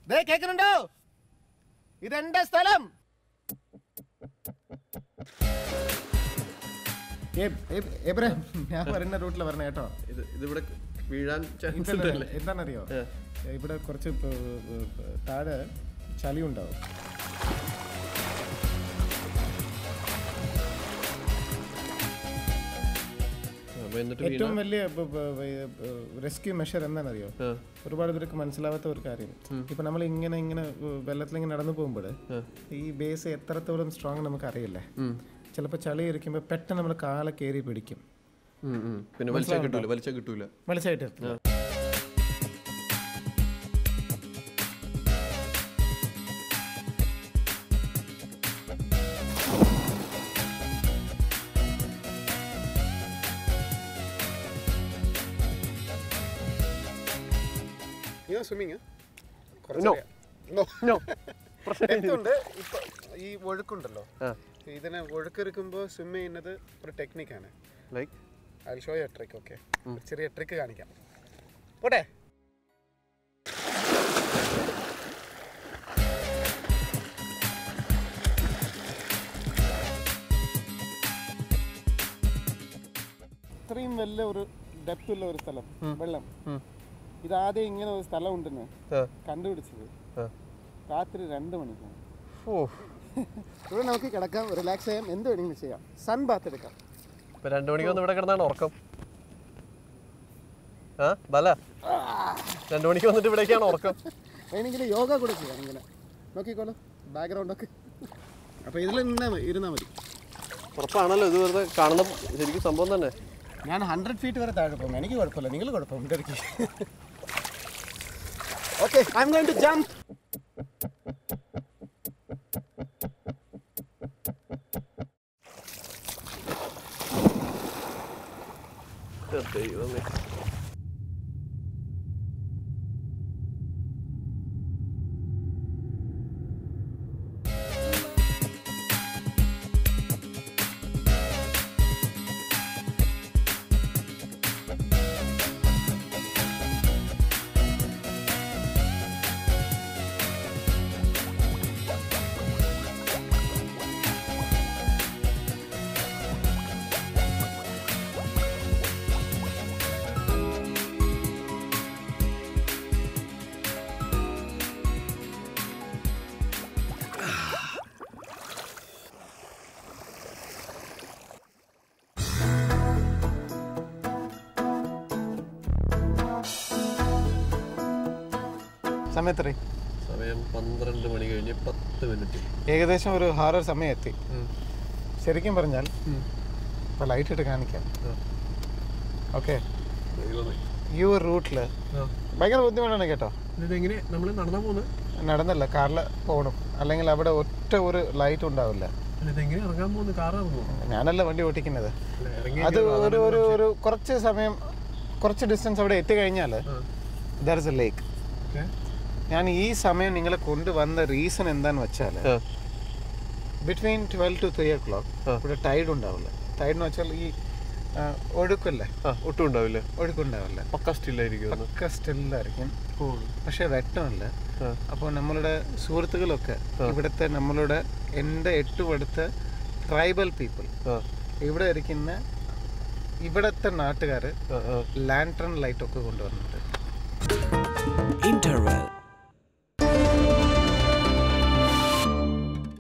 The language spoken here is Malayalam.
ദേ കേൾക്കുന്നുണ്ടോ ഇതെന്റെ സ്ഥലം എബ്രാഹിം ഞാൻ പറയുന്ന റൂട്ടിൽ പറഞ്ഞ കേട്ടോ ഇത് ഇതിവിടെ വീഴാൻ ചാൻസ് ഇതല്ലേ, ഉണ്ടല്ലേ എന്താണെന്നറിയോ ഏ. ഇവിടെ കുറച്ച് പ- പ- പ- താഴെ ചളി ഉണ്ടാവും അപ്പൊ എന്നിട്ട് വീണ ഏറ്റവും വലിയ റെസ്ക്യൂ മെഷർ എന്താണെന്നറിയോ ആ, ഒരുപാട് പേർക്ക് മനസ്സിലാവാത്ത ഒരു കാര്യം ഇപ്പൊ നമ്മൾ ഇങ്ങനെ ഇങ്ങനെ വെള്ളത്തിൽ ഇങ്ങനെ നടന്നു പോകുമ്പോൾ ആ. ഈ ബേസ് എത്രത്തോളം സ്ട്രോങ് നമുക്ക് അറിയില്ല ഉം, ചിലപ്പോൾ ചളി ഇരിക്കുമ്പോൾ പെട്ടെന്ന് നമ്മൾ കാലെ കയറി പിടിക്കും ഉം, ഉം. പിന്നെ വലിച്ചാൽ കിട്ടൂല വലിച്ചാൽ കിട്ടൂല മനസ്സിലായിട്ട് സ്വിമ്മിങ് No. No. എന്തുകൊണ്ട് ഇപ്പൊ ഈ ഒഴുക്കുണ്ടല്ലോ ആ. ഇതിനെ ഒഴുക്കെടുക്കുമ്പോൾ സ്വിം ചെയ്യുന്നത് ഒരു ടെക്നിക്കാണ് like I show you trick okay ചെറിയ ട്രിക്ക് കാണിക്കാം പോട്ടെ ഇത്രയും വലിയ ഒരു ഡെപ്ത് ഉള്ള ഒരു സ്ഥലം വെള്ളം ഇതാദ്യം ഇങ്ങനെ ഒരു സ്ഥലം ഉണ്ടെന്ന് കണ്ടുപിടിച്ചത് രാത്രി രണ്ട് മണിക്കാണ് ഓ ഇവിടെ നമുക്ക് കിടക്കാം റിലാക്സ് ചെയ്യാം എന്ത് വേണമെങ്കിലും ചെയ്യാം സൺ ബാത്ത് എടുക്കാം ഇപ്പൊ രണ്ടു മണിക്ക് വന്ന് ഇവിടെ കിടന്നാണ് ഉറക്കം ആ ബല രണ്ടു മണിക്ക് വന്നിട്ട് ഇവിടേക്കാണ് ഉറക്കം വേണമെങ്കിൽ യോഗ കൂടെ ചെയ്യാം ഇങ്ങനെ നോക്കിക്കോളൂ ബാക്ക്ഗ്രൗണ്ടൊക്കെ അപ്പോൾ ഇതിൽ നിന്നാ മതി ഇരുന്നാൽ മതി ഉറപ്പാണല്ലോ ഇത് വെറുതെ കാണുന്ന ശരിക്കും സംഭവം തന്നെ ഞാൻ ഹൺഡ്രഡ് ഫീറ്റ് വരെ താഴെ പോകും എനിക്ക് കുഴപ്പമില്ല നിങ്ങൾ കുഴപ്പമില്ല എനിക്ക് okay I'm going to jump ദൈവമേ സമയത്തറി സമയം പന്ത്രണ്ട് മണി കഴിഞ്ഞ് പത്ത് മിനിറ്റ് ഏകദേശം ഒരു ഹാറർ സമയം എത്തി ശരിക്കും പറഞ്ഞാൽ ഇപ്പോൾ ലൈറ്റ് ഇട്ട് കാണിക്കാം ഓക്കെ ദൈവമേ ഈ ഒരു റൂട്ടിൽ ഭയങ്കര ബുദ്ധിമുട്ടാണ് കേട്ടോ ഇതെങ്ങനെ നമ്മൾ നടന്നാ പോകുന്നത് നടന്നല്ല കാറിൽ പോകണം അല്ലെങ്കിൽ അവിടെ ഒറ്റ ഒരു ലൈറ്റ് ഉണ്ടാവില്ല ഇതെങ്ങനെ ഇറങ്ങാൻ പോകുന്നു കാർ ഇറങ്ങുമോ ഞാനല്ല വണ്ടി ഓടിക്കുന്നത് ഇറങ്ങി അത് ഒരു ഒരു ഒരു കുറച്ച് സമയം കുറച്ച് ഡിസ്റ്റൻസ് അവിടെ എത്തിക്കഴിഞ്ഞാൽ ദർ ഇസ് എ ലേക്ക് ഞാൻ ഈ സമയം നിങ്ങളെ കൊണ്ടുവന്ന റീസൺ എന്താന്ന് വെച്ചാൽ between twelve to three o'clock ഇവിടെ ടൈഡ് ഉണ്ടാവില്ല ടൈഡ് എന്ന് വെച്ചാൽ ഈ ആ, ഒഴുക്കല്ലേ ആ ഒട്ടും ഉണ്ടാവില്ല ഒഴുക്കുണ്ടാവില്ല പക്ക സ്റ്റില്ലായിരിക്കും ഒന്ന് ഒക്കെ സ്റ്റില്ലായിരിക്കും പക്ഷെ വെട്ടമില്ല ആ. അപ്പോൾ നമ്മളുടെ സുഹൃത്തുക്കളൊക്കെ ഇവിടുത്തെ നമ്മളുടെ എൻ്റെ എട്ടും അടുത്ത ട്രൈബൽ പീപ്പിൾ ആ ഇവിടെ ഇരിക്കുന്ന ഇവിടത്തെ നാട്ടുകാർ ആ ആ ലാൻട്രൺ ലൈറ്റ് ഒക്കെ കൊണ്ടുവന്നിട്ടുണ്ട് Interval